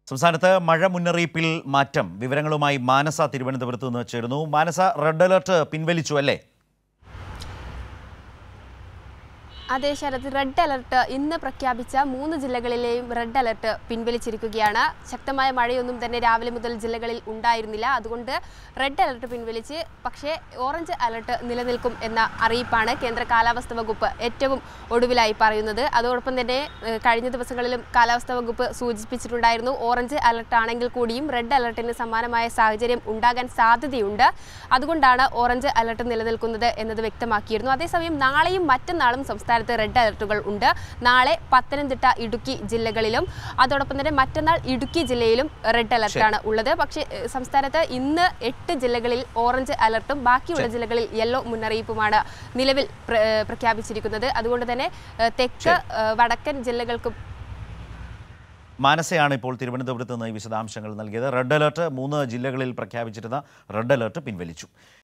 സംസ്ഥാനത്ത് മഴ മുന്നറിയിപ്പിൽ മാറ്റം വിവരങ്ങളുമായി മാനസ തിരുവനന്തപുരത്ത് നിന്ന് ചേരുന്നു മാനസ റെഡ് അലർട്ട് പിൻവലിച്ചു അല്ലേ അതെ ശരത് റെഡ് അലർട്ട് ഇന്ന് പ്രഖ്യാപിച്ച മൂന്ന് ജില്ലകളിലെയും റെഡ് അലർട്ട് പിൻവലിച്ചിരിക്കുകയാണ് ശക്തമായ മഴയൊന്നും തന്നെ രാവിലെ മുതൽ ജില്ലകളിൽ ഉണ്ടായിരുന്നില്ല അതുകൊണ്ട് റെഡ് അലർട്ട് പിൻവലിച്ച് പക്ഷേ ഓറഞ്ച് അലർട്ട് നിലനിൽക്കും എന്ന അറിയിപ്പാണ് കേന്ദ്ര കാലാവസ്ഥ വകുപ്പ് ഏറ്റവും ഒടുവിലായി പറയുന്നത് അതോടൊപ്പം തന്നെ ഏഹ്, കഴിഞ്ഞ ദിവസങ്ങളിലും കാലാവസ്ഥ വകുപ്പ് സൂചിപ്പിച്ചിട്ടുണ്ടായിരുന്നു ഓറഞ്ച് അലർട്ട് ആണെങ്കിൽ കൂടിയും റെഡ് അലർട്ടിന് സമാനമായ സാഹചര്യം ഉണ്ടാകാൻ സാധ്യതയുണ്ട് അതുകൊണ്ടാണ് ഓറഞ്ച് അലർട്ട് നിലനിൽക്കുന്നത് എന്നത് വ്യക്തമാക്കിയിരുന്നു അതേസമയം നാളെയും മറ്റന്നാളും സംസ്ഥാനത്ത് റെഡ് അലർട്ടുകൾ ഉണ്ട് നാളെ പത്തനംതിട്ട ഇടുക്കി ജില്ലകളിലും അതോടൊപ്പം തന്നെ മറ്റന്നാൾ ഇടുക്കി ജില്ലയിലും റെഡ് അലർട്ടാണ് ഉള്ളത് പക്ഷേ ഏഹ്, സംസ്ഥാനത്ത് ഇന്ന് എട്ട് ജില്ലകളിൽ ഓറഞ്ച് അലർട്ടും ബാക്കിയുള്ള ജില്ലകളിൽ യെല്ലോ മുന്നറിയിപ്പുമാണ് നിലവിൽ പ്ര- ഏഹ്, പ്രഖ്യാപിച്ചിരിക്കുന്നത് അതുകൊണ്ട് തന്നെ ഏഹ്, തെക്ക് ഏഹ്, വടക്കൻ ജില്ലകൾക്കും മാനസയാണ് ഇപ്പോൾ തിരുവനന്തപുരത്ത് നിന്ന് ഈ വിശദാംശങ്ങൾ നൽകിയത് റെഡ് അലർട്ട് മൂന്ന് ജില്ലകളിൽ പ്രഖ്യാപിച്ചിരുന്ന റെഡ് അലർട്ട് പിൻവലിച്ചു